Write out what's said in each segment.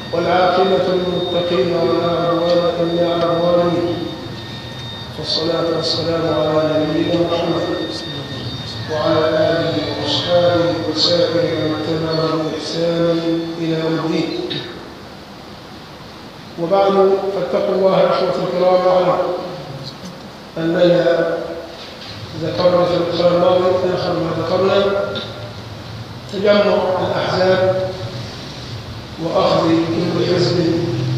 والعاقبة للمتقين ولا عدوان إلا على الظالمين والصلاة والسلام على نبينا محمد وعلى آله وأصحابه وسائر من اتبعه بإحسان إلى يوم الدين وبعد فاتقوا الله إخوة الكرام واعلموا أننا ذكرنا في اللقاء الماضي آخر ما ذكرنا تجمع الأحزاب وأخذ كل حزب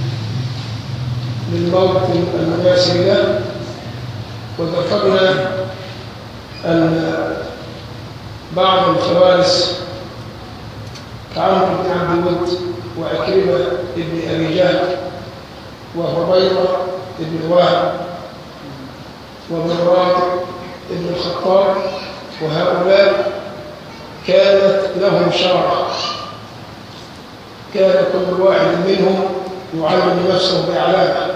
للموطن المناسب له وذكرنا أن بعض الفوارس كعمرو بن عبد الود وعكرمة بن أبي جهل وهريرة بن الوهب ومراد بن الخطاب وهؤلاء كانت لهم شرع كان كل واحد منهم يعلم نفسه بأعلامه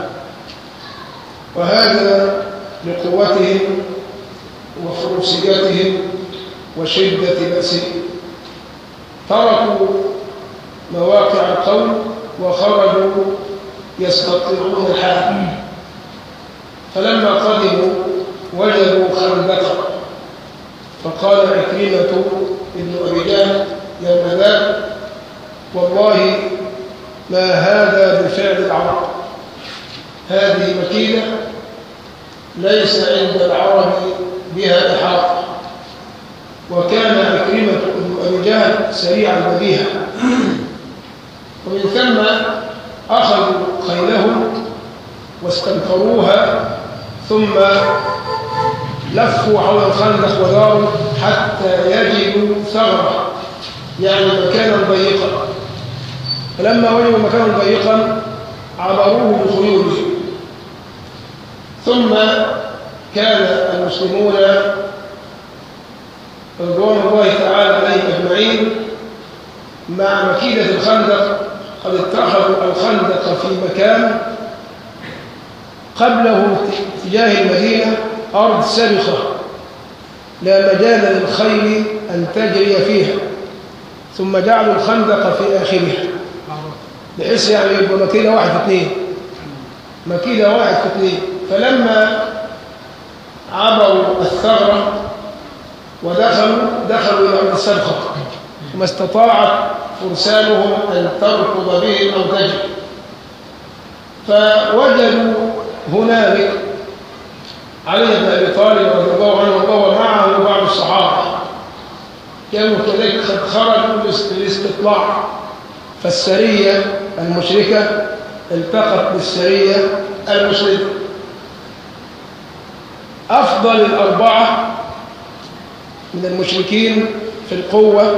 وهذا لقوتهم وفروسيتهم وشدة بأسهم تركوا مواقع القوم وخرجوا يستطيعون الحال فلما قدموا وجدوا خندقا فقال عكرمة ابن أبي جهل يوم ذاك والله ما هذا بفعل العرب هذه مكيدة ليس عند العرب بها إحاطة وكان عكرمة بن أبي جهل سريع البديهة ومن ثم أخذوا خيلهم واستنفروها ثم لفوا حول الخندق وداروا حتى يجدوا ثغرة يعني مكانا ضيقا فلما وجدوا مكانا ضيقا عبروه بخيولهم ثم كان المسلمون رضوان الله تعالى عليهم اجمعين مع مكيدة الخندق قد اتخذوا الخندق في مكان قبله اتجاه المدينة أرض سبخة لا مجال للخيل أن تجري فيها ثم جعلوا الخندق في آخرها بحيث يعني يبقى مكيدة واحد في اثنين مكيدة واحد في اثنين فلما عبروا الثغرة ودخلوا دخلوا إلى أرض السبخة وما استطاعت فرسانهم أن تركض بهم أو تجري فوجدوا هنالك علي بن أبي طالب رضي الله عنه وهو معه بعض الصحابة كانوا كذلك قد خرجوا للاستطلاع فالسرية المشركة التقت بالسرية المسلمة أفضل الأربعة من المشركين في القوة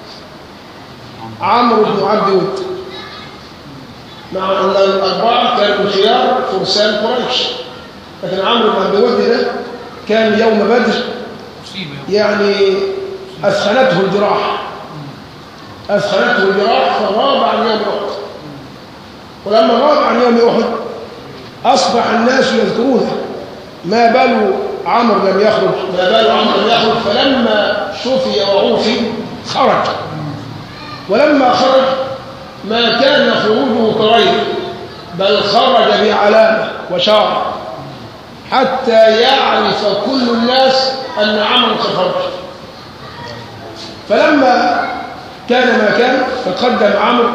عمرو بن عبد ود مع أن الأربعة كانوا من خيار فرسان قريش لكن عمرو بن عبد ود ده كان يوم بدر يعني أثخنته الجراح أثخنته الجراح فغاب عن يوم أحد ولما غاب عن يوم أحد أصبح الناس يذكرونه ما بال عمرو لم يخرج ما بال عمرو لم يخرج فلما شفي وعوفي خرج ولما خرج ما كان خروجه طريق بل خرج بعلامة وشارة حتى يعرف كل الناس أن عمرو خرج فلما كان ما كان تقدم عمرو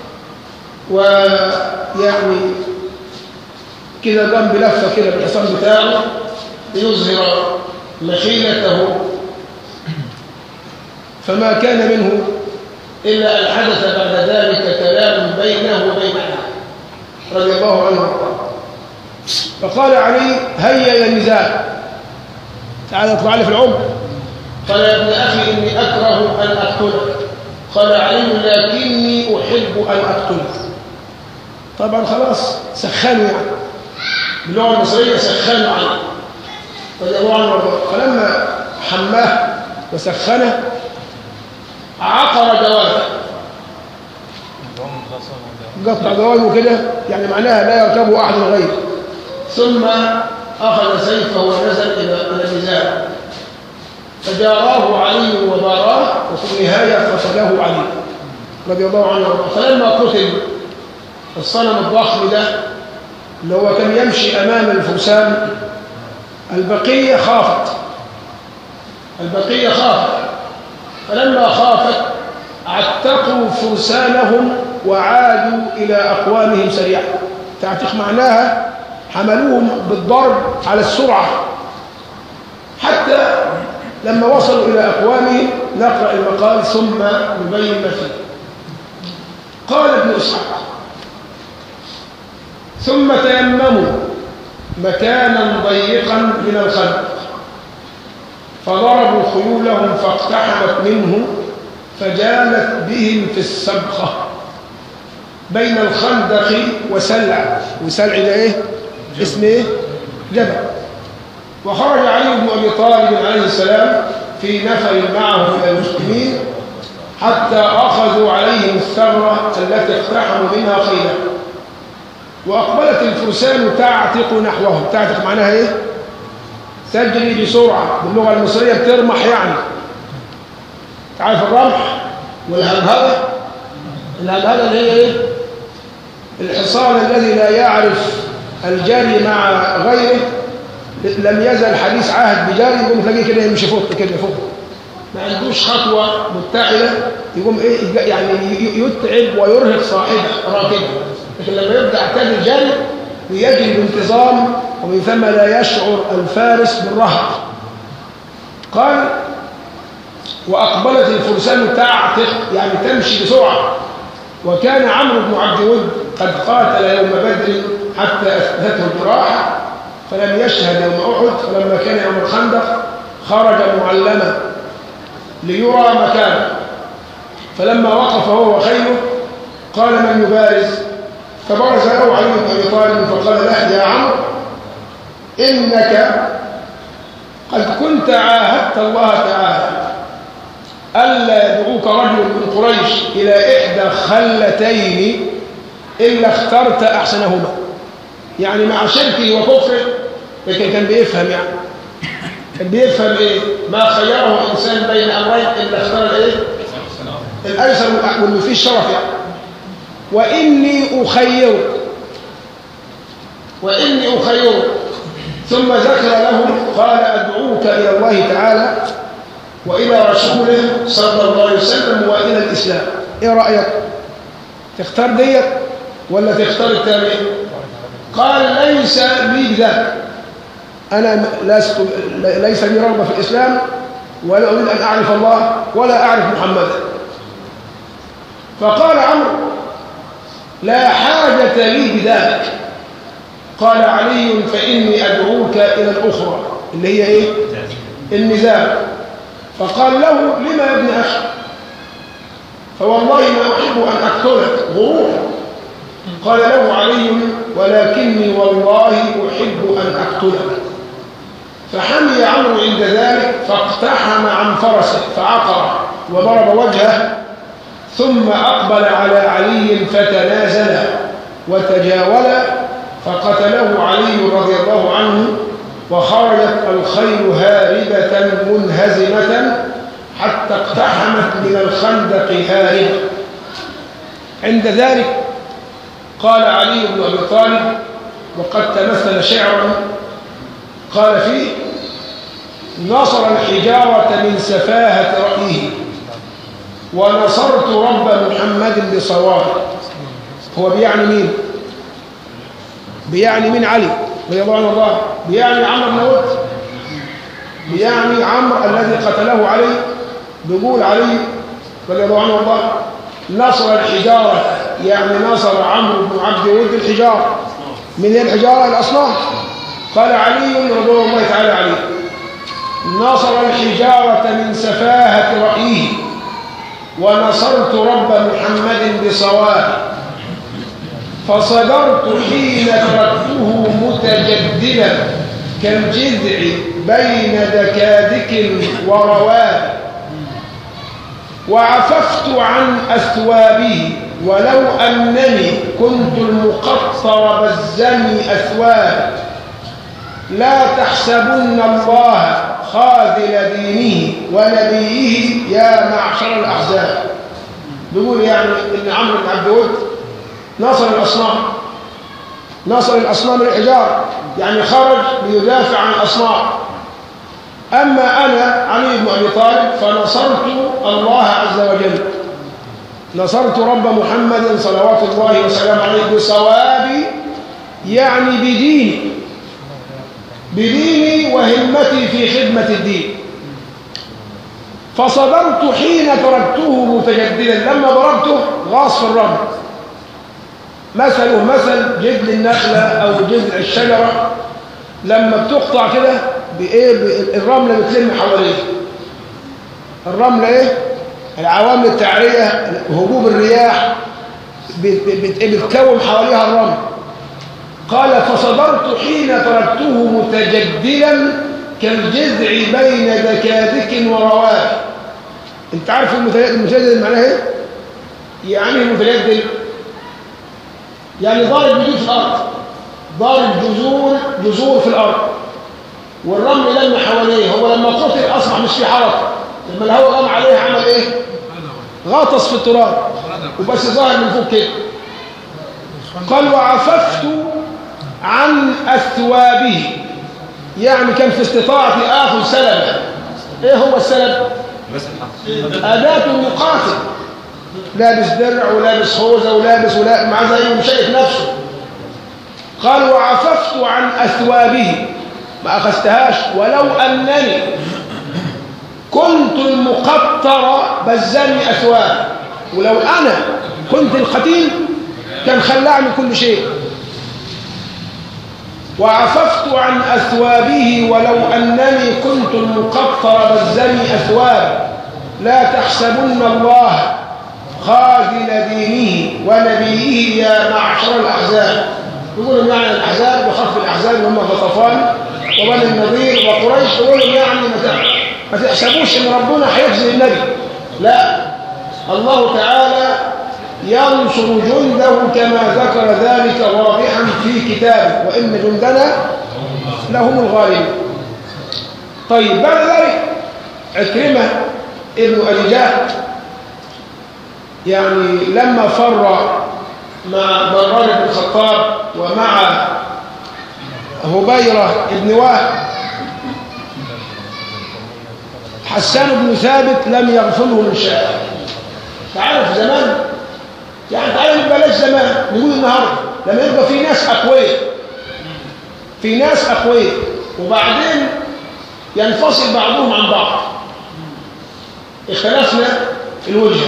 ويعني كده قام بلفه كده بالحصان بتاعه ليظهر مخيلته فما كان منه إلا أن حدث بعد ذلك كلام بينه وبين علي رضي الله عنه فقال علي هيا يا نزال تعال اطلع لي في العمر قال يا ابن أخي إني أكره أن أقتلك قال علي لكني أحب أن أقتلك طبعا خلاص سخنوا يعني باللغة المصرية سخنوا عنه رضي الله عنه فلما حماه وسخنه عقر جوابه قطع جوابه كده يعني معناها لا يركبه أحد غيره ثم أخذ سيفه ونزل إلى إلى النزال فجاراه علي وباراه وفي النهاية قتله علي رضي الله عنه فلما قتل الصنم الضخم ده اللي هو كان يمشي أمام الفرسان البقية خافت البقية خافت فلما خافت عتقوا فرسانهم وعادوا إلى أقوامهم سريعا تعتق معناها حملوهم بالضرب على السرعة حتى لما وصلوا إلى أقوامهم نقرأ المقال ثم نبين ما فيه قال ابن إسحاق ثم تيمموا مكانا ضيقا من الخندق فضربوا خيولهم فاقتحمت منه فجالت بهم في السبخة بين الخندق وسلع وسلع ده ايه اسم ايه جبل وخرج علي بن ابي طالب عليه السلام في نفر معه من المسلمين حتى اخذوا عليهم الثغره التي اقتحموا منها خيلا واقبلت الفرسان تعتق نحوهم تعتق معناها ايه تجري بسرعه باللغه المصريه بترمح يعني تعرف الرمح والهلهله الهلهله اللي هي ايه الحصان الذي لا يعرف الجري مع غيره لم يزل حديث عهد بجاري يقوم تلاقيه كده يمشي فوق كده فوق ما عندوش خطوة متحدة يقوم ايه يعني يتعب ويرهق صاحبه راكبه لكن لما يبدأ اعتاد الجري يجري بانتظام ومن ثم لا يشعر الفارس بالرهق قال وأقبلت الفرسان تعتق يعني تمشي بسرعة وكان عمرو بن عبد ود قد قاتل يوم بدر حتى أثبته الجراح فلم يشهد يوم أحد فلما كان يوم الخندق خرج معلما ليرى مكانه فلما وقف هو وخيله قال من يبارز فبرز له علي بن ابي طالب فقال له يا عمرو انك قد كنت عاهدت الله تعالى الا يدعوك رجل من قريش الى احدى خلتين الا اخترت احسنهما يعني مع شركه وكفره لكن كان بيفهم يعني كان بيفهم ايه ما خيره انسان بين امرين الا اختار الايه الايسر واللي فيه الشرف يعني واني اخيرك واني اخيرك ثم ذكر لهم قال ادعوك الى الله تعالى والى رسوله صلى الله عليه وسلم والى الاسلام ايه رايك تختار ديت ولا تختار الثاني قال ليس لي بذلك أنا لست ليس لي رغبة في الإسلام ولا أريد أن أعرف الله ولا أعرف محمدا فقال عمرو لا حاجة لي بذلك قال علي فإني أدعوك إلى الأخرى اللي هي إيه النزاع فقال له لما يا ابن أخي فوالله ما أحب أن أقتلك غرور قال له علي ولكني والله أحب أن أقتلك فحمي عمرو عند ذلك فاقتحم عن فرسه فعقر وضرب وجهه ثم أقبل على علي فتنازل وتجاول فقتله علي رضي الله عنه وخرجت الخيل هاربة منهزمة حتى اقتحمت من الخندق هاربة عند ذلك قال علي بن أبي طالب وقد تمثل شعرا قال فيه نصر الحجارة من سفاهة رأيه ونصرت رب محمد بصواب هو بيعني مين بيعني من علي رضي الله عنه الله بيعني عمرو بن ود بيعني عمرو الذي قتله علي بيقول علي رضي الله عنه الله نصر الحجارة يعني نصر عمرو بن عبد ود الحجارة من الحجارة الأصنام قال علي رضي الله تعالى عليه نصر الحجارة من سفاهة رأيه ونصرت رب محمد بصواب فصدرت حين تركته متجددا كالجذع بين دكادك ورواب وعففت عن أثوابه ولو أنني كنت المقطر بالزم أثواب لا تحسبن الله خاذل دينه ونبيه يا معشر الأحزاب بيقول يعني إن عمرو بن عبد الود ناصر الأصنام ناصر الأصنام الحجار يعني خرج ليدافع عن الأصنام أما أنا علي بن أبي طالب فنصرت الله عز وجل نصرت رب محمد صلوات الله وسلامه عليه بصوابي يعني بديني بديني وهمتي في خدمة الدين فصبرت حين تركته متجددا لما ضربته غاص في الرمل مثله مثل جذل النخلة أو جذع الشجرة لما بتقطع كده بإيه الرملة بتلم حواليه الرملة إيه العوامل التعرية هبوب الرياح بتكون حواليها الرمل قال فصبرت حين تركته متجدلا كالجذع بين دكادك ورواه انت عارف المتجدد معناه ايه يعني المتجدد يعني ضارب جذور في الارض ضارب جذور جذور في الارض والرمل لم حواليه هو لما قتل اصبح مش في حركه لما الهواء قام عليه عمل ايه غطس في التراب وبس ظاهر من فوق كده قال وعففت عن اثوابه يعني كان في استطاعتي اخذ سلبا ايه هو السلب اداه المقاتل لابس درع ولابس خوذه ولابس ولا مع زي مشيك نفسه قال وعففت عن اثوابه ما اخذتهاش ولو انني كنت المقطر بزني اثواب ولو انا كنت القتيل كان خلعني كل شيء وعففت عن أثوابه ولو أنني كنت المقطر بزني أثواب لا تحسبن الله خاذل دينه ونبيه يا معشر الأحزاب يقولون يعني الأحزاب وخف الأحزاب هم غطفان وبني النضير وقريش يقولون يعني ما تحسبوش ان ربنا هيخزي النبي لا الله تعالى ينصر جنده كما ذكر ذلك واضحا في كتابه وإن جندنا لهم الغالبون طيب بعد ذلك عكرمة ابن أبي جهل يعني لما فر مع مرار بن الخطاب ومع هبيرة ابن وهب حسان بن ثابت لم يغفله من شيء تعرف زمان يعني تعالى بلاش زمان نقول النهارده لما يبقى في ناس اقوياء في ناس اقوياء وبعدين ينفصل بعضهم عن بعض اختلفنا الوجه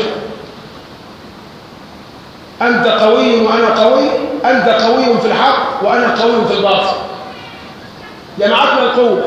انت قوي وانا قوي انت قوي في الحق وانا قوي في الباطل جمعتنا القوه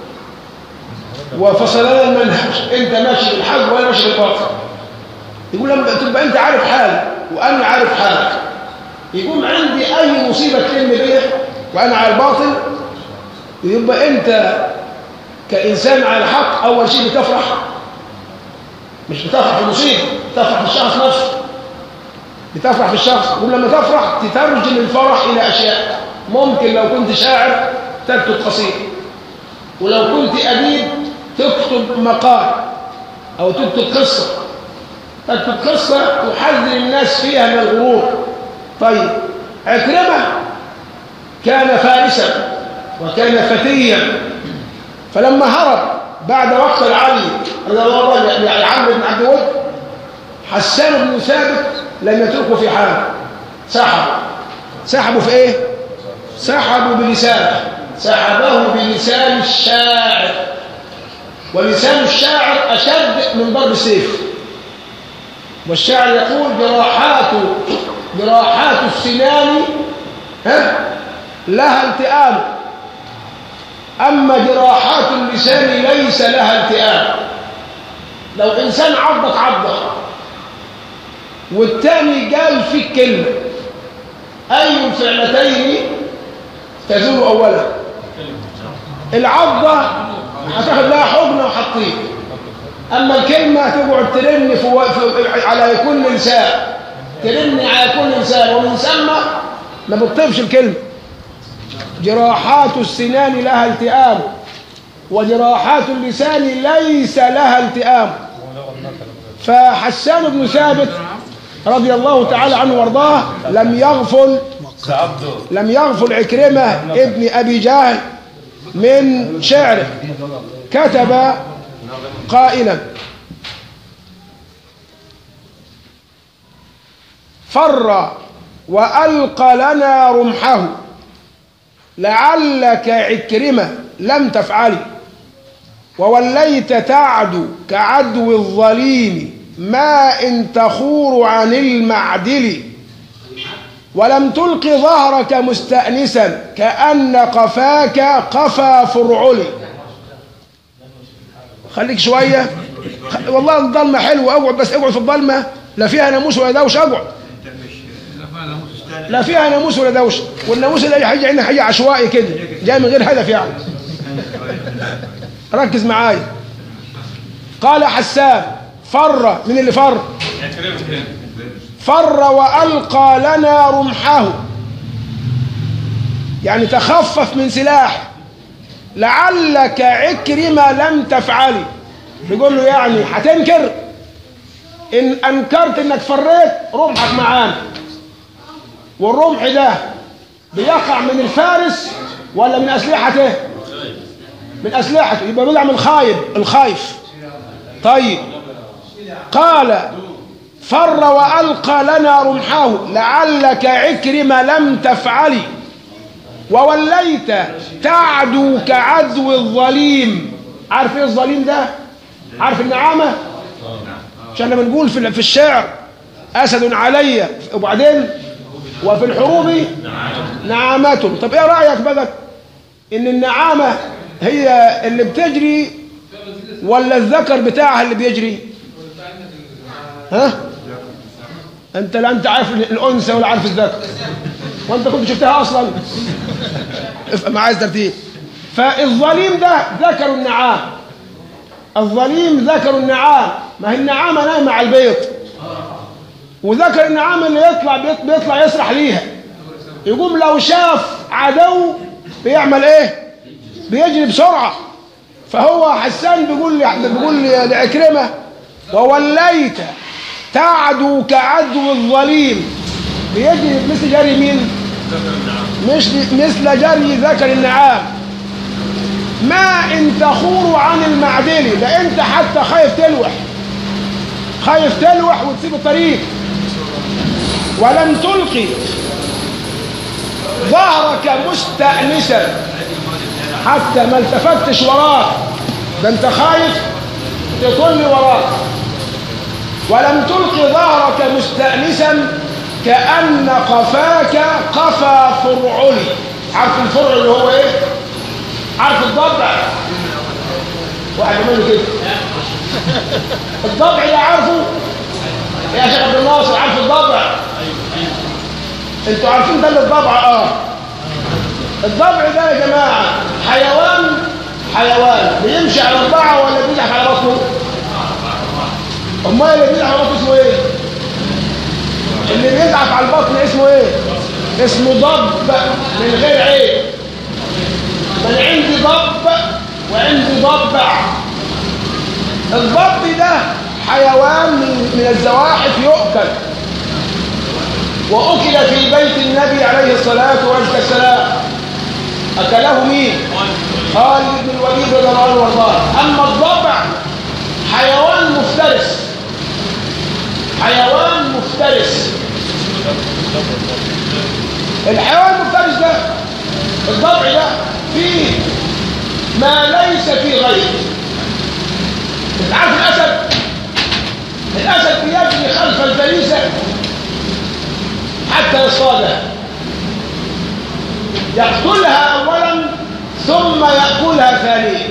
وفصلنا المنهج انت ماشي بالحق وانا ماشي بالباطل يقول لما تبقى انت عارف حالك وانا عارف حالك يقوم عندي اي مصيبه تلم بيا وانا على الباطل يبقى انت كانسان على الحق اول شيء بتفرح مش بتفرح في المصيبه بتفرح في الشخص نفسه بتفرح في الشخص ولما تفرح تترجم الفرح الى اشياء ممكن لو كنت شاعر تكتب قصيده ولو كنت اديب تكتب مقال او تكتب قصه تكتب قصة تحذر الناس فيها من الغرور طيب عكرمة كان فارسا وكان فتيا فلما هرب بعد وقت العلي رضي الله عنه يعني عمرو بن عبد الود حسان بن ثابت لم يتركه في حال سحبوا سحبوا في ايه سحبوا بلسانه سحبه بلسان الشاعر ولسان الشاعر اشد من ضرب السيف والشاعر يقول جراحات جراحات السنان ها لها التئام أما جراحات اللسان ليس لها التئام لو إنسان عضك عضة والتاني قال فيك كلمة أي الفعلتين تزول أولا العضة هتاخد لها حضن وحطيه أما الكلمة تقعد ترن في و... في... على كل إنسان ترن على كل إنسان ومن ثم ما بتطيبش الكلمة جراحات السنان لها التئام وجراحات اللسان ليس لها التئام فحسان بن ثابت رضي الله تعالى عنه وارضاه لم يغفل لم يغفل عكرمة ابن أبي جهل من شعره كتب قائلا فر وألقى لنا رمحه لعلك عكرمة لم تفعلي ووليت تعدو كعدو الظليم ما إن تخور عن المعدل ولم تلق ظهرك مستأنسا كأن قفاك قفا فرعلي خليك شوية والله الظلمة حلوة اقعد بس اقعد في الظلمة لا فيها ناموس ولا دوش اقعد لا فيها ناموس ولا دوش والناموس اللي حاجة عندنا حاجة عشوائي كده جاي من غير هدف يعني ركز معايا قال حسان فر من اللي فر فر وألقى لنا رمحه يعني تخفف من سلاح لعلك عكرمة لم تفعلي بيقول له يعني هتنكر إن أنكرت إنك فريت رمحك معانا والرمح ده بيقع من الفارس ولا من أسلحته من أسلحته يبقى بيقع من الخايب الخايف طيب قال فر وألقى لنا رمحه لعلك عكرمة لم تفعلي ووليت تعدو كعدو الظليم عارف ايه الظليم ده عارف النعامة عشان لما نقول في في الشعر أسد علي وبعدين وفي الحروب نعامة طب ايه رأيك بقى ان النعامة هي اللي بتجري ولا الذكر بتاعها اللي بيجري ها انت لا انت عارف الانثى ولا عارف الذكر وانت كنت شفتها اصلا افهم معايا ترتيب فالظليم ده ذكر النعام الظليم ذكر النعام ما هي النعامه نايمه على البيض وذكر النعام اللي يطلع بيط- بيطلع يسرح ليها يقوم لو شاف عدو بيعمل ايه بيجري بسرعه فهو حسان بيقول لي بيقول لي لعكرمه ووليت تعدو كعدو الظليم بيجري مثل جري مين مش مثل جري ذكر النعام ما ان تخور عن المعدل ده انت حتى خايف تلوح خايف تلوح وتسيب الطريق ولم تلقي ظهرك مستأنسا حتى ما التفتش وراك ده انت خايف تطل وراك ولم تلقي ظهرك مستأنسا كأن قفاك قفا فرعلي عارف الفرع اللي هو ايه عارف الضبع واحد منه كده الضبع اللي عارفه يا شيخ عبد الناصر عارف الضبع انتوا عارفين ده اللي الضبع اه الضبع ده يا جماعه حيوان حيوان بيمشي على اربعه ولا بيزحف على بطنه امال اللي بيزحف على بطنه اسمه ايه اللي بيزحف على البطن اسمه ايه اسمه ضب من غير عين من عندي ضب وعندي ضبع الضب ده حيوان من, من الزواحف يؤكل وأكل في بيت النبي عليه الصلاة والسلام أكله مين؟ خالد بن الوليد رضي الله عنه وارضاه أما الضبع حيوان مفترس حيوان مفترس الحيوان المفترس ده الضبع ده فيه ما ليس في غيره انت عارف الاسد الاسد بيجري خلف الفريسه حتى يصطادها يقتلها اولا ثم ياكلها ثانيا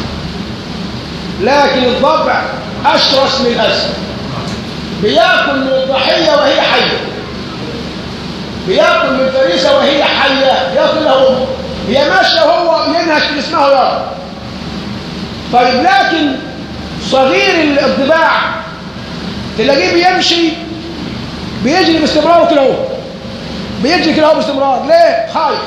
لكن الضبع اشرس من الاسد بياكل من الضحيه وهي حيه بياكل من الفريسه وهي حيه ياكلها هو هي ماشيه وهو ينهش في اسمها يا طيب لكن صغير الضباع تلاقيه بيمشي بيجري باستمرار كده اهو بيجري كده اهو باستمرار ليه خايف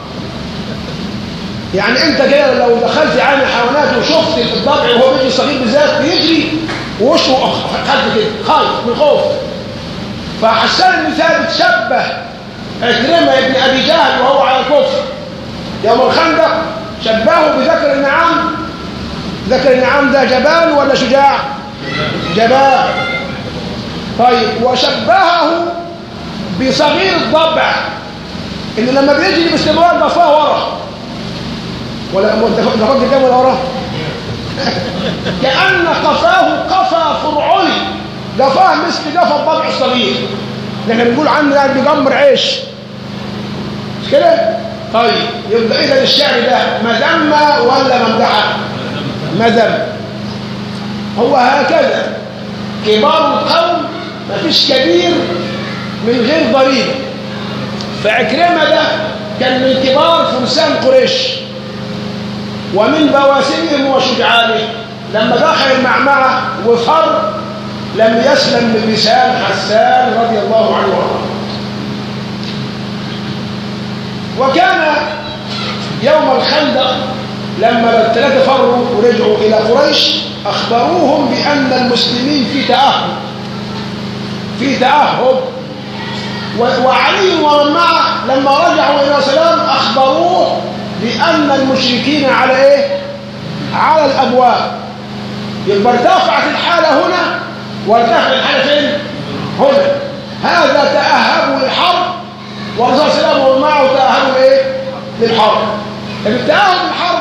يعني انت كده لو دخلت عالم الحيوانات وشفت الضبع وهو بيجري الصغير بالذات بيجري ووشه خد كده خايف من خوف فحسان بن ثابت شبه عكرمة ابن أبي جهل وهو على الكفر يوم الخندق شبهه بذكر النعام ذكر النعام ده جبان ولا شجاع جبان طيب وشبهه بصغير الضبع اللي لما بيجري باستمرار ضفاه ورا ولا انت فاكر كام ولا ورا كأن قفاه قفا فرعوني قفاه مثل قفا الضبع الصغير احنا بنقول عنه يعني بيجمر عيش مش كده طيب يبقى اذا الشعر ده مذمه ولا ممدحه مذم هو هكذا كبار القوم مفيش كبير من غير ضريبه فعكرمه ده كان من كبار فرسان قريش ومن بواسلهم وشجعانه لما دخل المعمعة وفر لم يسلم من لسان حسان رضي الله عنه وارضاه وكان يوم الخندق لما الثلاثة فروا ورجعوا إلى قريش أخبروهم بأن المسلمين في تأهب في تأهب وعلي ومن معه لما رجعوا إلى سلام أخبروه بأن المشركين على إيه؟ على الأبواب يبقى ارتفعت الحالة هنا وارتفعت الحالة فين؟ هنا هذا تأهبوا للحرب والرسول صلى الله عليه وسلم معه تأهبوا لإيه؟ للحرب طب التأهب للحرب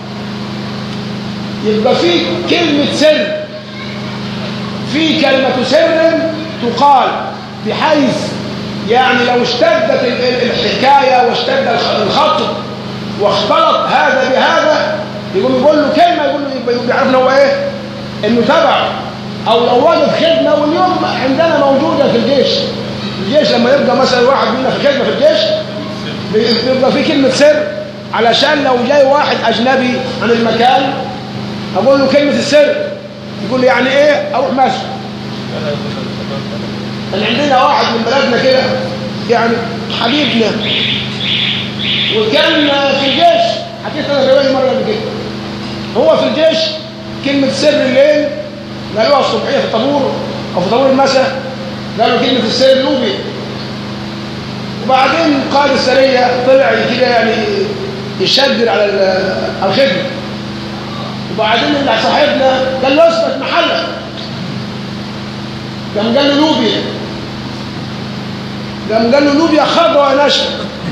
يبقى في كلمة سر في كلمة سر تقال بحيث يعني لو اشتدت الحكاية واشتد الخط واختلط هذا بهذا يقوم يقول له كلمة يقول له يبقى يعرف له ايه انه تبع او لو وجد خدمة واليوم عندنا موجودة في الجيش الجيش لما يبقى مثلا واحد منا في خدمة في الجيش بيبقى في كلمة سر علشان لو جاي واحد اجنبي عن المكان اقول له كلمة السر يقول لي يعني ايه اروح مسجد كان عندنا واحد من بلدنا كده يعني حبيبنا وكان في الجيش حكيت انا روايه مره قبل كده هو في الجيش كلمه سر الليل قالوها الصبحيه في الطابور او في طابور المساء قالوا كلمه السر لوبي وبعدين قائد السريه طلع كده يعني يشدد على الخدمه وبعدين اللي صاحبنا قال له اثبت محلك قام قال له لوبيا قام قال له لوبيا خضراء ونشف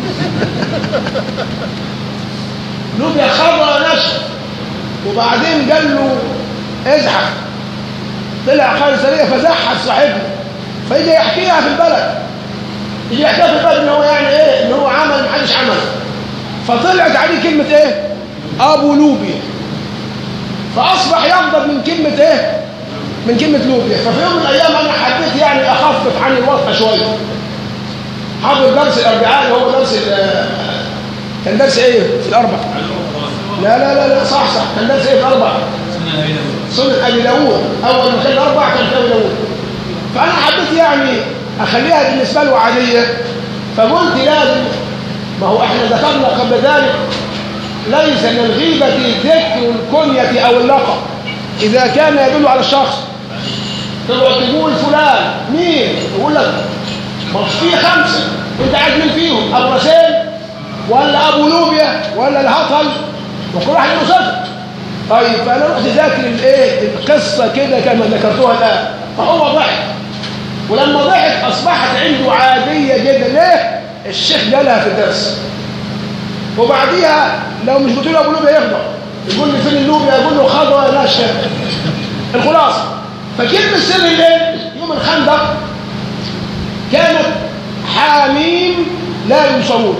لوبيا خضراء ونشف وبعدين قال له ازحف طلع قائد سريه فزحف صاحبنا فيجي يحكيها في البلد يجي يحكيها في البلد ان هو يعني ايه ان هو عمل محدش عمل فطلعت عليه كلمه ايه ابو لوبيا فاصبح يغضب من كلمه ايه من كلمه لوبيا ففي يوم من الايام انا حبيت يعني اخفف عن الوضع شويه حاضر درس الاربعاء اللي هو درس كان درس ايه في الاربع لا لا لا لا صح صح كان درس ايه في الاربع سنن ابي داوود اول ما كان الاربع كان في ابي داوود فانا حبيت يعني اخليها بالنسبه له عاديه فقلت لازم ما هو احنا ذكرنا قبل ذلك ليس من الغيبه ذكر الكنيه او اللقب اذا كان يدل على الشخص تقعد تقول فلان مين يقول لك ما في خمسه انت عايز مين فيهم ابو رسول ولا ابو لوبيا ولا الهطل وكل واحد له صفه طيب فانا رحت ذاكر الايه القصه كده كما ذكرتوها الان فهو ضحك ولما ضحك اصبحت عنده عاديه جدا ليه الشيخ قالها في الدرس وبعديها لو مش قلت له ابو لوبيا يغضب يقول لي فين اللوبيا يقول له خضوه لا شيء الخلاصه فكلمه سر الليل يوم الخندق كانت حاميم لا ينصرون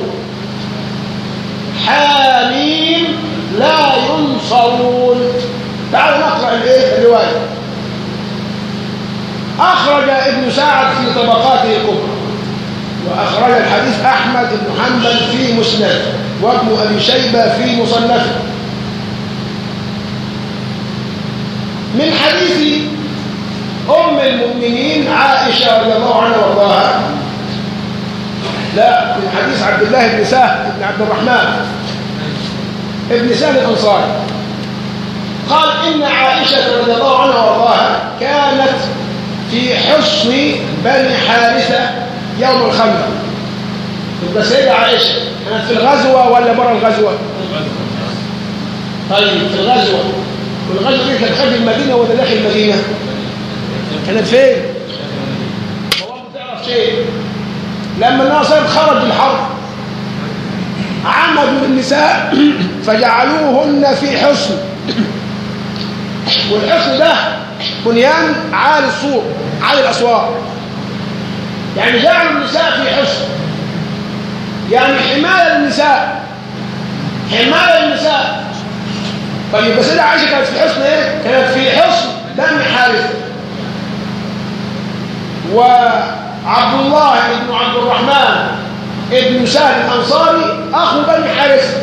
حاميم لا ينصرون تعالوا نقرا الايه الروايه اخرج ابن سعد في طبقاته الكبرى واخرج الحديث احمد بن حنبل في مسنده وابن ابي شيبه في مصنفه من حديث ام المؤمنين عائشه رضي الله عنها وارضاها لا من حديث عبد الله بن سهل بن عبد الرحمن ابن سهل الانصاري قال ان عائشه رضي الله عنها وارضاها كانت في حصن بني حارثة يوم الخندق تبقى سيدة عائشة كانت في الغزوة ولا بره الغزوة؟ طيب في الغزوة والغزوة دي كانت خارج المدينة ولا داخل المدينة؟ كانت فين؟ والله تعرف شيء لما الناس خرج الحرب عمدوا النساء فجعلوهن في حصن والحصن ده بنيان عالي السور عالي الاسوار يعني جعلوا النساء في حصن يعني حمايه للنساء حمايه للنساء طيب بس ده عائشه كانت في حصن ايه؟ كانت في حصن بني حارثه وعبد الله بن عبد الرحمن ابن سهل الانصاري اخو بني حارثه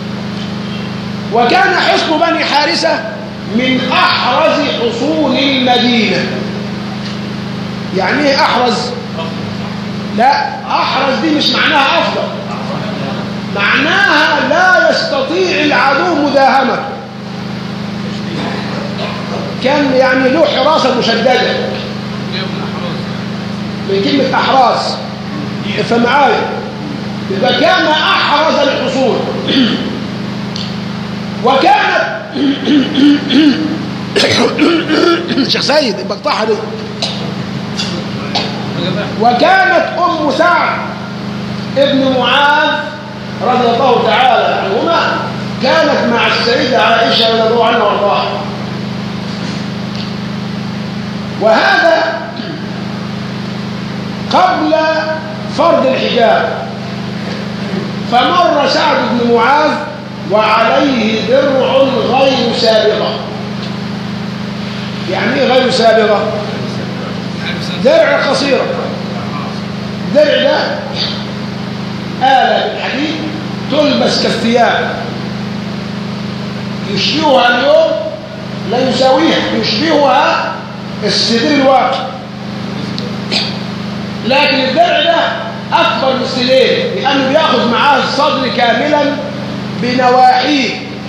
وكان حصن بني حارثه من احرز حصون المدينه يعني ايه احرز لا احرز دي مش معناها افضل معناها لا يستطيع العدو مداهمته كان يعني له حراسه مشدده من كلمه احراز فمعايا يبقى كان احرز الحصول وكانت شيخ سيد بقطعها دي وكانت ام سعد ابن معاذ رضي الله تعالى عنهما كانت مع السيده عائشه رضي الله عنها وارضاها وهذا قبل فرض الحجاب فمر سعد بن معاذ وعليه درع غير سابغة يعني ايه غير سابغة درع قصيرة درع ده آلة الحديد تلبس كالثياب يشبهها اليوم لا يساويها يشبهها السدير الواقع لكن الدرع ده أكبر من السدير لأنه بياخذ معاه الصدر كاملا بنواحيه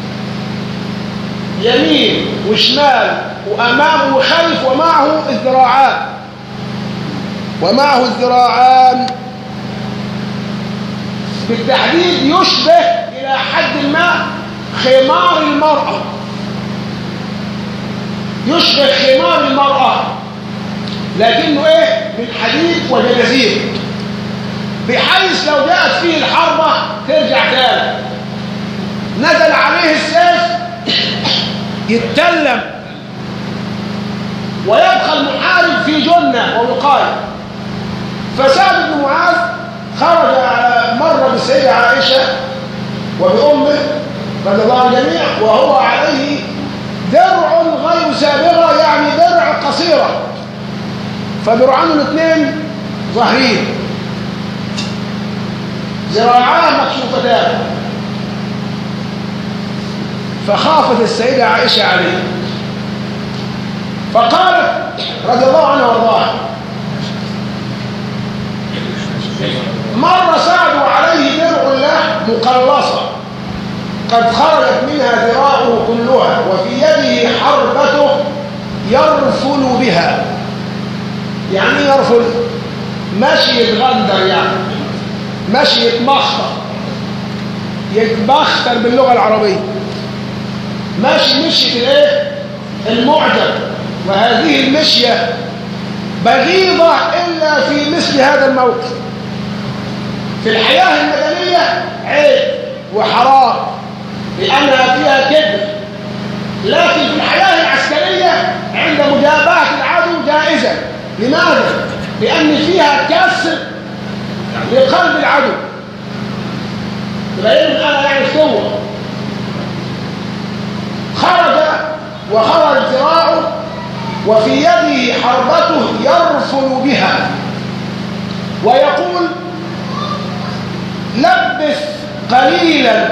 يمين وشمال وأمام وخلف ومعه الذراعان ومعه الذراعان بالتحديد يشبه إلى حد ما خمار المرأة يشبه خمار المرأة لكنه ايه من حديد وجنازير بحيث لو جاءت فيه الحربة ترجع تاني نزل عليه السيف يتكلم ويبقى المحارب في جنة ووقاية فسعد بن معاذ خرج على مر بالسيدة عائشة وبأمه رضي الله عن الجميع وهو عليه درع غير سابغة يعني درع قصيرة فذراعانه الاثنين ظاهرين ذراعاه مكشوفتان فخافت السيدة عائشة عليه فقالت رضي الله عنها وارضاها مر سعد عليه درع له مقلصة قد خرجت منها ذراعه كلها وفي يده حربته يرفل بها يعني يرفل ماشي يتغندر يعني ماشي يتمخطر يتبختر باللغة العربية ماشي مشية الايه المعجب وهذه المشية بغيضة إلا في مثل هذا الموقف في الحياة المدنية عيب وحرام لأنها فيها كذب لكن في الحياة العسكرية عند مجابهة العدو جائزة لماذا؟ لأن فيها كسر لقلب العدو تبين أنا يعني قوة خرج وخرج ذراعه وفي يده حربته يرفل بها ويقول لبث قليلا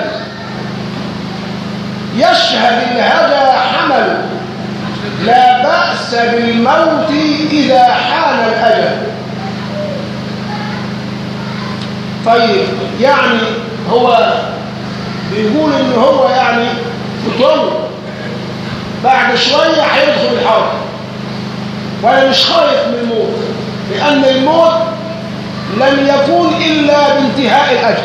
يشهد الهدى حمل لا بأس بالموت إذا حان الأجل طيب يعني هو بيقول ان هو يعني فتوه بعد شوية هيدخل الحرب وأنا مش خايف من الموت لأن الموت لم يكون إلا بانتهاء الأجل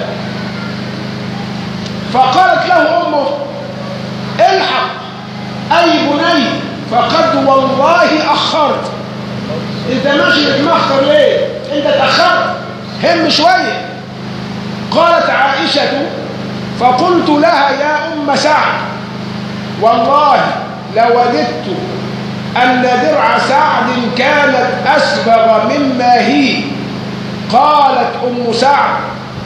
فقالت له أمه الحق أي بني فقد والله أخرت انت ماشي تتمخر ليه انت تأخرت هم شوية قالت عائشة فقلت لها يا أم سعد والله لوددت أن درع سعد كانت أسبغ مما هي قالت أم سعد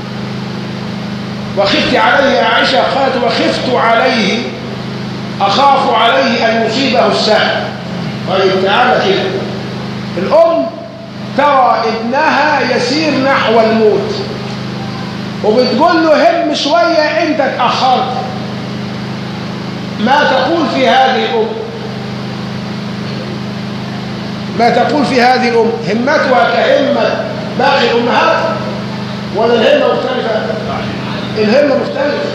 وخفت عليه يا عائشة قالت وخفت عليه أخاف عليه أن يصيبه السهم طيب تعالى كده الأم ترى ابنها يسير نحو الموت وبتقول له هم شوية انت اتأخرت ما تقول في هذه الأم ما تقول في هذه الأم همتها كهمة باقي الأمهات ولا الهمة مختلفة الهمة مختلفة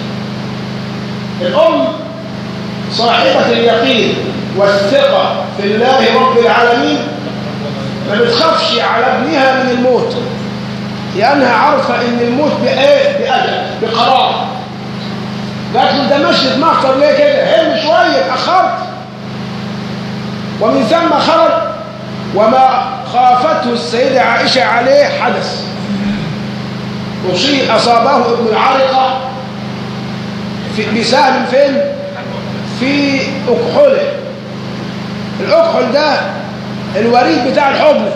الأم صاحبة اليقين والثقة في الله رب العالمين ما بتخافش على ابنها من الموت لأنها عارفة إن الموت بإيه؟ بأجل بقرار لكن ده ماشي تمخر ليه كده؟ هم شوية اتأخرت ومن ثم خرج وما خافته السيدة عائشة عليه حدث أصيب أصابه ابن العارقة في بسهم فين؟ في أكحله الأكحل ده الوريد بتاع الحبنة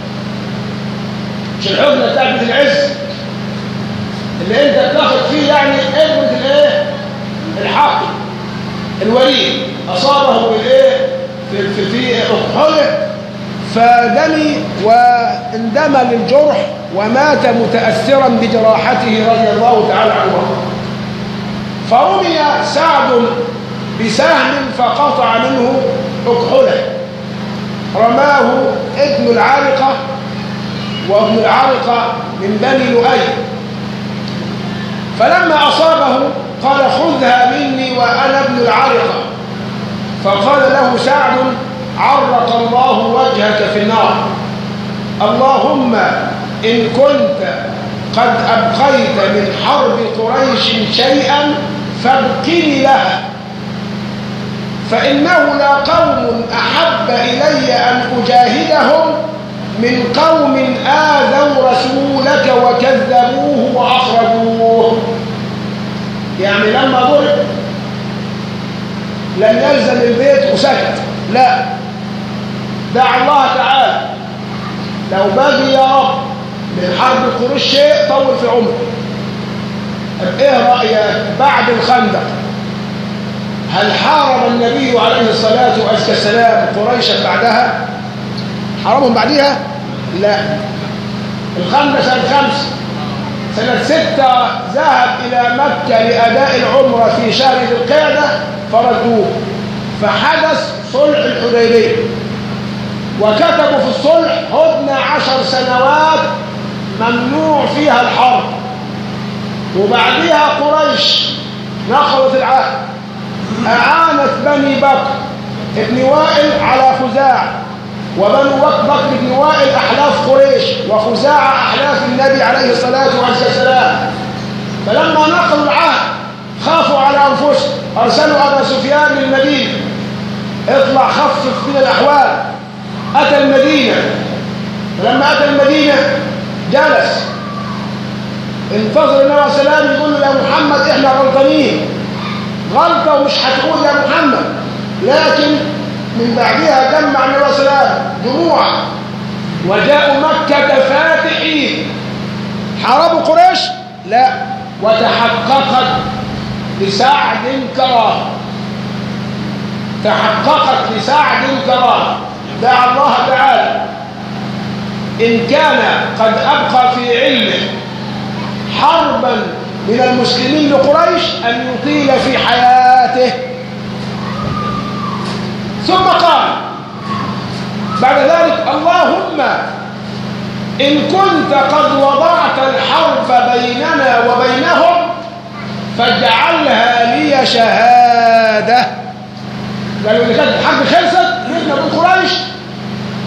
مش الحبنة بتاع بيت العز اللي انت بتاخد فيه يعني ابنة الايه؟ الحقل الوريد أصابه بالايه؟ في في في أكحله فدمي واندمى للجرح ومات متأثرا بجراحته رضي الله تعالى عنه فرمي سعد بسهم فقطع منه أكحله رماه ابن العارقة وابن العارقة من بني لؤي فلما أصابه قال خذها مني وأنا ابن العارقة فقال له سعد عرق الله وجهك في النار اللهم إن كنت قد أبقيت من حرب قريش شيئا فابقني لها فإنه لا قوم أحب إلي أن أجاهدهم من قوم آذوا رسولك وكذبوه وأخرجوه يعني لما ضرب لم يلزم البيت وسكت لا دعا الله تعالى لو باقي يا رب من حرب قريش شيء طول في عمره طب ايه رأيك بعد الخندق هل حارب النبي عليه الصلاة والسلام قريشا بعدها حاربهم بعدها لا الخندق سنة خمس سنة ستة ذهب إلى مكة لأداء العمرة في شهر ذي القعدة فردوه فحدث صلح الحديبية وكتبوا في الصلح هدنة عشر سنوات ممنوع فيها الحرب وبعدها قريش نقضت العهد أعانت بني بكر ابن وائل على خزاع وبنو بكر بن وائل أحلاف قريش وخزاعة أحلاف النبي عليه الصلاة والسلام فلما نقضوا العهد خافوا على أنفسهم أرسلوا أبا سفيان للمدينة اطلع خفف من الأحوال أتى المدينة فلما أتى المدينة جلس انتظر النبي عليه السلام يقول له يا محمد احنا غلطانين غلطة ومش هتقول يا محمد لكن من بعدها جمع النبي عليه السلام جموع وجاءوا مكة فاتحين حاربوا قريش لا وتحققت لسعد كرامة تحققت لسعد كرامة دعا الله تعالى إن كان قد أبقى في علمه حربا من المسلمين لقريش أن يطيل في حياته ثم قال بعد ذلك اللهم إن كنت قد وضعت الحرب بيننا وبينهم فاجعلها لي شهادة قالوا اللي كانت الحرب خلصت جبنا من قريش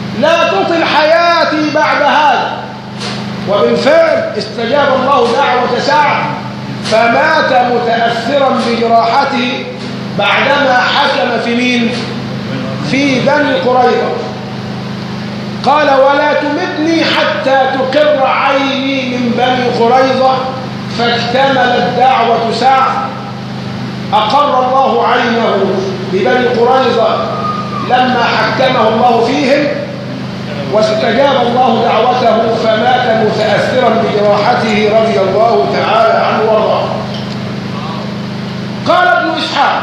وبالفعل استجاب الله دعوة سعد فمات متأثرا بجراحته بعدما حكم في مين في بني قريظة قال ولا تمتني حتى تقر عيني من بني قريظة فاكتملت دعوة سعد أقر الله عينه ببني قريظة لما حكمه الله فيهم واستجاب الله دعوته فمات متأثرا بجراحته رضي الله تعالى عنه وارضاه قال ابن إسحاق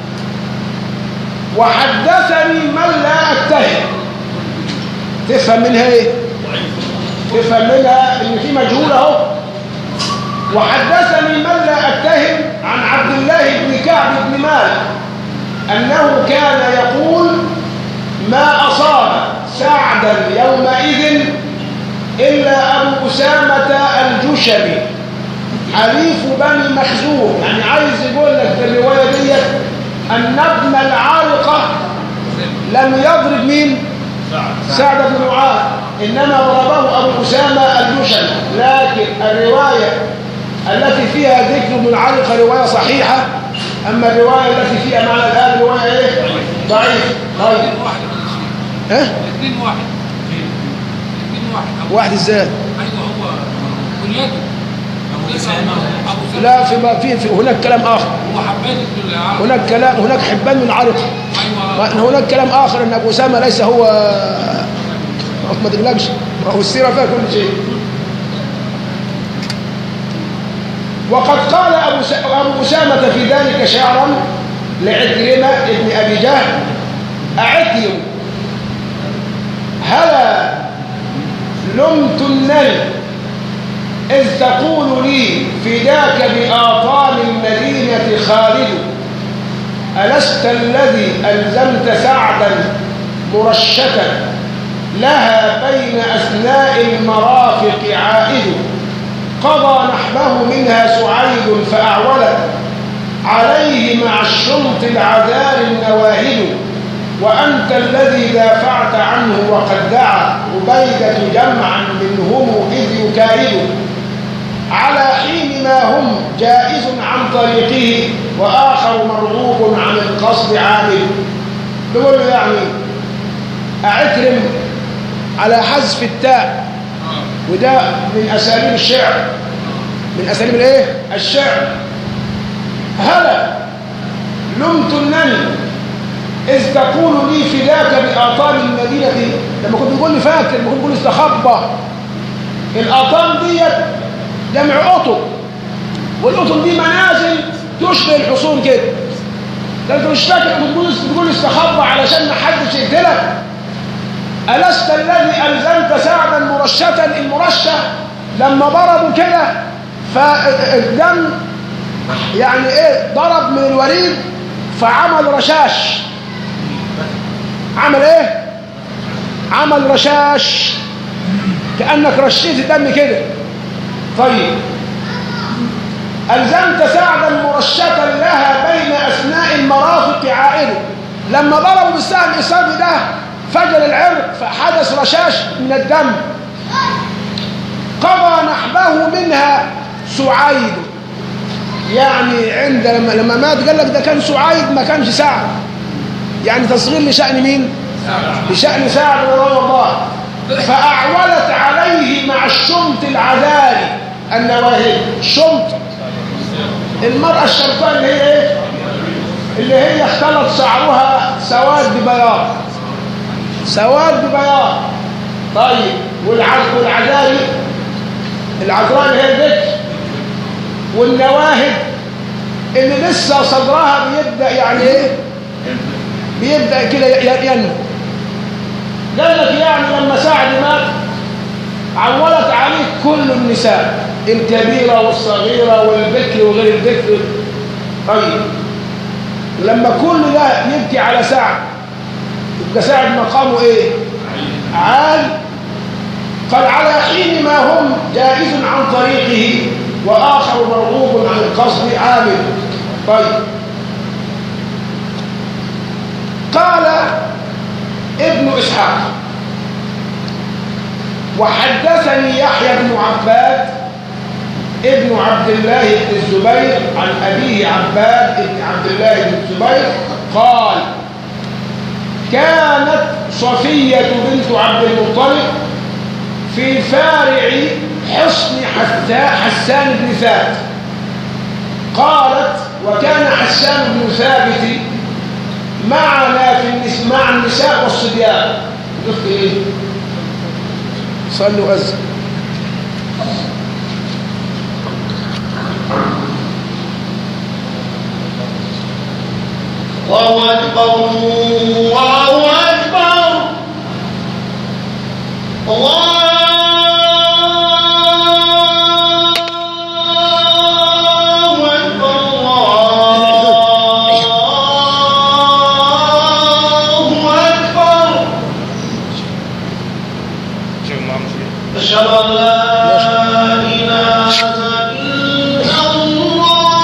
وحدثني من لا أتهم تفهم منها ايه تفهم منها ان في مجهول اهو وحدثني من لا أتهم عن عبد الله بن كعب بن مالك أنه كان يقول ما أصاب سعدا يومئذ إلا أبو أسامة الجشمي حليف بني مخزوم يعني عايز يقول لك في الرواية دي أن ابن العارقة لم يضرب مين سعد بن معاذ إنما ضربه أبو أسامة الجشمي لكن الرواية التي فيها ذكر ابن العارقة رواية صحيحة أما الرواية التي فيها معنى الآن رواية إيه؟ ضعيف طيب واحد يا شيخ ها؟ الاثنين واحد الاثنين واحد أبو- واحد ازاي ايوه هو كنيته ابو اسامه ابو سلمة لا في في, في هناك كلام آخر هو حبان بن العاص هناك كلام هناك حبان من عارقة ايوه هناك كلام آخر أن أبو أسامة ليس هو ما تقلقش ما هو السيرة فيها كل شيء وقد قال أبو س- أبو أسامة في ذلك شعرا لعكرمة ابن أبي جهل أعكرم هلا لمتنني إذ تقول لي فداك بآطال المدينة خالد ألست الذي ألزمت سعدا مرشتا لها بين أثناء المرافق عائد قضى نحبه منها سعيد فأعولت عليه مع الشمط العذار النواهد وأنت الذي دافعت عنه وقد دعا عبيدة جمعا منهم إذ يكايد على حين ما هم جائز عن طريقه وآخر مرغوب عن القصد عامل نقول له يعني أعكرم على حذف التاء وده من أساليب الشعر من أساليب الإيه؟ الشعر هلا لمتنني إذ تقول لي فداك بآطال المدينة لما كنت تقول لي فاكر لما كنت تقول لي استخبى الآطال ديت جمع قطب والقطب دي منازل تشبه الحصون كده ده انت مش فاكر كنت تقول تقول استخبى علشان ما حدش يقتلك ألست الذي ألزمت سعدا مرشتا المرشة لما ضربوا كده فالدم يعني ايه ضرب من الوريد فعمل رشاش عمل ايه عمل رشاش كأنك رشيت الدم كده طيب ألزمت سعدا مرشتا لها بين أثناء المرافق عائده لما ضربوا بالسهم الإصابي ده فجل العرق فحدث رشاش من الدم قضى نحبه منها سعيد يعني عند لما, لما مات قال لك ده كان سعيد ما كانش سعد يعني تصغير لشأن مين؟ لشأن سعد رضي الله فأعولت عليه مع الشمط العذاري النواهي الشمط المرأة الشرطان اللي هي ايه؟ اللي هي اختلط شعرها سواد ببياض سواد ببياض طيب والعز والعذاري العذراء اللي هي البكر والنواهد اللي لسه صدرها بيبدأ يعني ايه بيبدأ كده ي- ينمو قال لك يعني لما سعد مات عولت عليه كل النساء الكبيرة والصغيرة والبكر وغير البكر طيب لما كل ده يبكي على سعد يبقى سعد مقامه ايه عال قال على حين ما هم جائز عن طريقه وآخر مرغوب عن القصد عامل طيب قال ابن إسحاق وحدثني يحيى بن عباد ابن عبد الله بن الزبير عن أبيه عباد بن عبد الله بن الزبير قال كانت صفية بنت عبد المطلب في فارع حصن حسان بن ثابت قالت وكان حسان بن ثابت معنا في النس... مع النساء والصبيان قلت ايه صلوا أزل الله أكبر الله أكبر الله أكبر الله أكبر أشهد أن لا إله إلا الله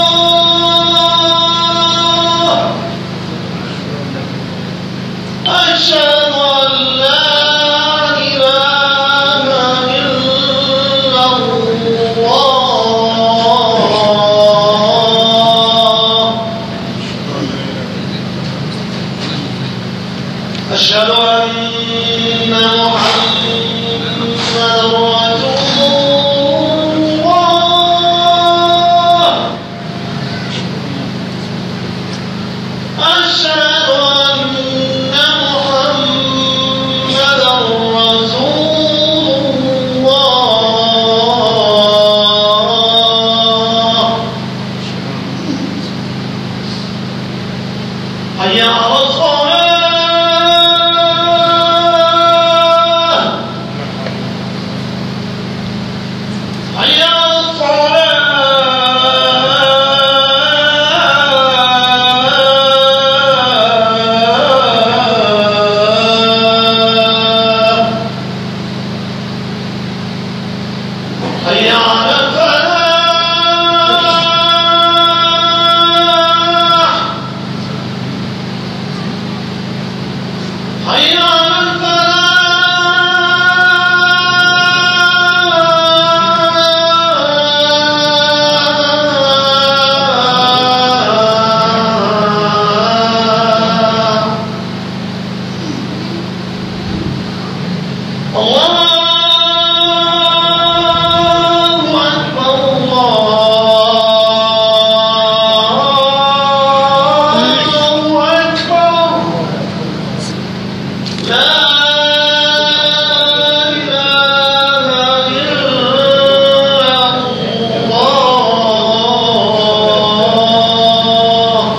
أشهد أن لا إله إلا الله أشهد أن محمدا رسول الله أشهد أن محمدا رسول الله حي على الصلاة حي على الصلاة حي على الفلاح حي على الفلاح الله أكبر الله أكبر لا إله إلا الله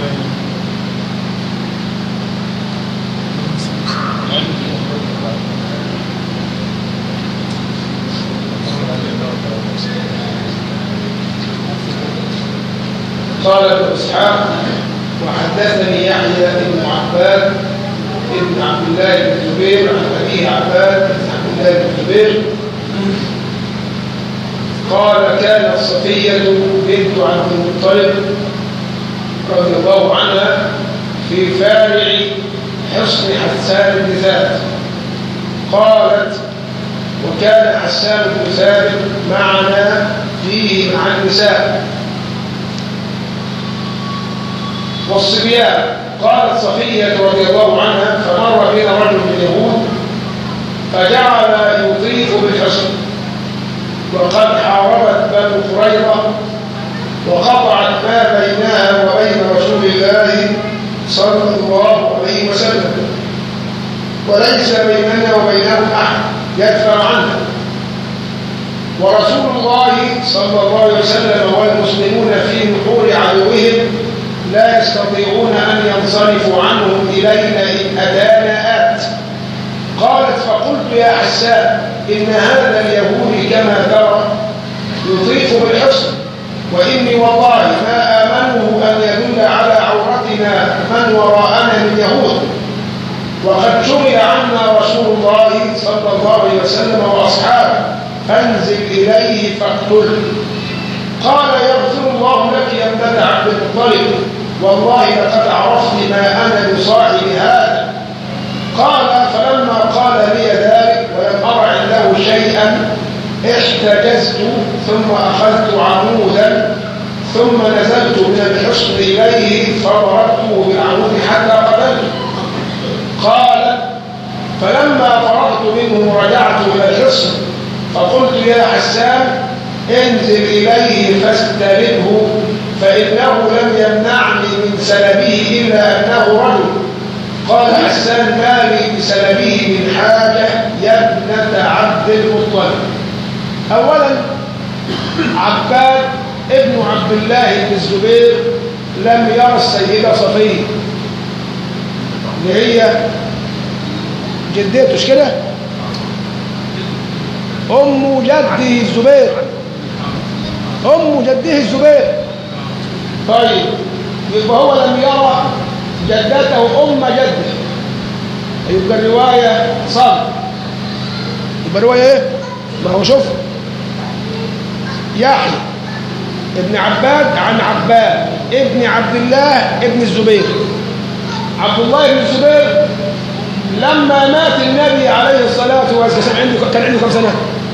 قال ابن اسحاق وحدثني يحيى بن عباد بن عبد الله بن الزبير عن ابيه عباد بن عبد الله بن الزبير قال كانت صفية بنت عبد المطلب رضي الله عنها في فارع حصن حسان بن ثابت قالت وكان حسان بن ثابت معنا فيه مع النساء والصبيان قالت صفية رضي الله عنها فمر بنا رجل من اليهود فجعل يطيف بالحصن وقد حاربت بنو قريظة وقطعت ما بينها وبين رسول الله صلى الله عليه وسلم وليس بيننا وبينهم أحد يدفع عنها ورسول الله صلى الله عليه وسلم والمسلمون في نحور عدوهم لا يستطيعون أن ينصرفوا عنهم إلينا إن أتانا آت قالت فقلت يا حسان إن هذا اليهودي كما ترى يطيف بالحصن وإني والله ما آمنه أن يدل على عورتنا من وراءنا من يهود وقد شغل عنا رسول الله صلى الله عليه وسلم وأصحابه فانزل إليه فاقتله قال يغفر الله لك يا ابنة عبد المطلب والله لقد عرفت ما أنا بصاحب هذا قال فلما قال لي ذلك ولم أرى عند شيئا احتجزت ثم أخذت عمودا ثم نزلت من الحصن إليه فضربته بالعمود حتى قتلته قال فلما فرغت منه رجعت إلى الحصن فقلت يا حسان انزل إليه فاستلمه فإنه لم يمنعني من سلبه إلا أنه رجل قال حسان ما لي بسلبه من حاجة يا ابنة عبد المطلب أولا عباد ابن عبد الله بن الزبير لم يرى السيدة صفية اللي هي جدته مش كده أم جده الزبير أم جده الزبير طيب يبقى هو لم يرى جدته أم جده يبقى الرواية صار يبقى الرواية إيه؟ ما هو شوف يحيى ابن عباد عن عباد ابن عبد الله ابن الزبير عبد الله بن الزبير لما مات النبي عليه الصلاة والسلام عنده كان عنده كم سنة؟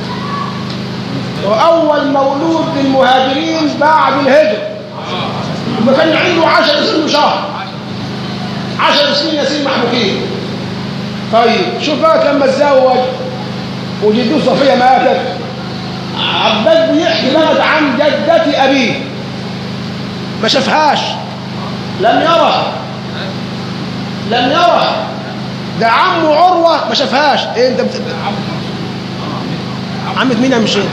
وأول مولود للمهاجرين بعد الهجرة لما كان عنده عشر سنين وشهر عشر سنين ياسين محبوكين طيب شوف بقى لما اتزوج وجدته صفية ماتت عباد بيحكي بلد عن جدة أبيه ما شافهاش لم يرها لم يرها ده عمه عروة ما شافهاش ايه انت بت... عمة مين يا عم شيخ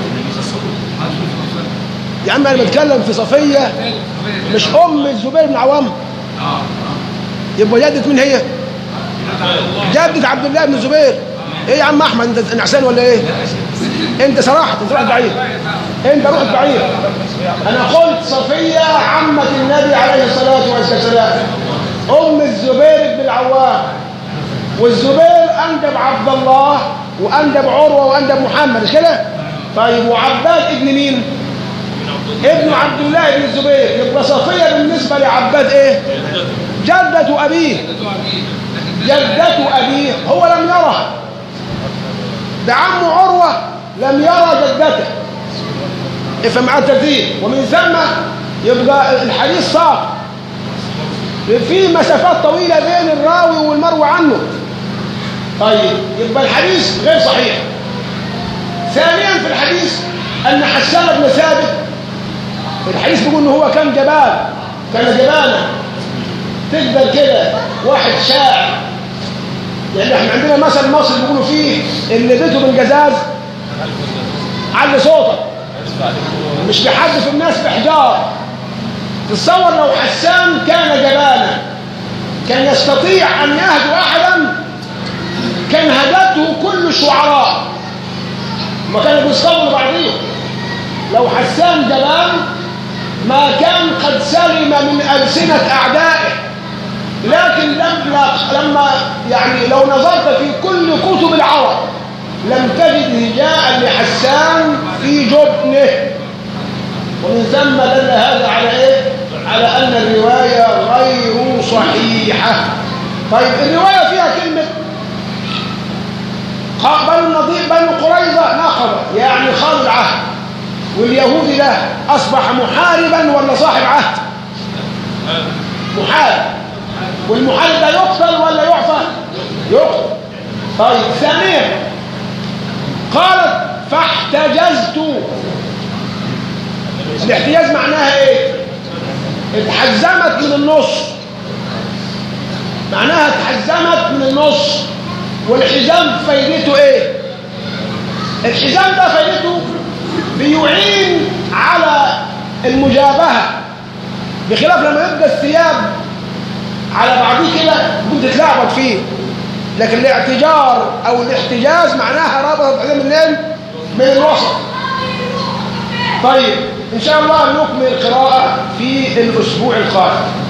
يا عم انا بتكلم في صفية مش ام الزبير بن عوام يبقى جدة مين هي جدة عبد الله بن الزبير ايه يا عم احمد انت نعسان ولا ايه انت صراحة انت رحت بعيد انت رحت بعيد انا قلت صفية عمة النبي عليه الصلاة والسلام ام الزبير بن العوام والزبير انجب عبد الله وانجب عروة وانجب محمد مش كده طيب وعباد ابن مين ابن عبد الله بن الزبير يبقى صفية بالنسبة لعباد ايه جدة ابيه جدة ابيه هو لم يرها ده عمه عروة لم يرى جدته افهم معاه الترتيب ومن ثم يبقى الحديث صار في مسافات طويلة بين الراوي والمروي عنه طيب يبقى الحديث غير صحيح ثانيا في الحديث أن حسان بن ثابت الحديث بيقول إن هو كان جبان كان جبانا تقدر كده واحد شاعر يعني احنا عندنا مثل مصر بيقولوا فيه اللي بيته بالجزاز علي صوتك مش بيحدث الناس بحجار تصور لو حسان كان جبانا كان يستطيع أن يهدو أحدا كان هدته كل الشعراء ما كانوا بيصطبوا بعضهم لو حسان جبان ما كان قد سلم من ألسنة أعدائه لكن لما لما يعني لو نظرت في كل كتب العرب لم تجد هجاء لحسان في جبنه ومن ثم دل هذا على ايه على ان الروايه غير صحيحه طيب الروايه فيها كلمه بنو النضير بنو قريظه نقض يعني خان العهد واليهودي ده اصبح محاربا ولا صاحب عهد محارب والمحارب ده يقتل ولا يعفى يقتل طيب ثانيا قالت فاحتجزت الاحتجاز معناها ايه اتحزمت من النص معناها اتحزمت من النص والحزام فايدته ايه الحزام ده فايدته بيعين على المجابهة بخلاف لما يبقى الثياب على بعضيه كده ممكن تتلعبط فيه لكن الاعتجار او الاحتجاز معناها رابطة الحزام منين من الوسط طيب ان شاء الله نكمل القراءة في الاسبوع القادم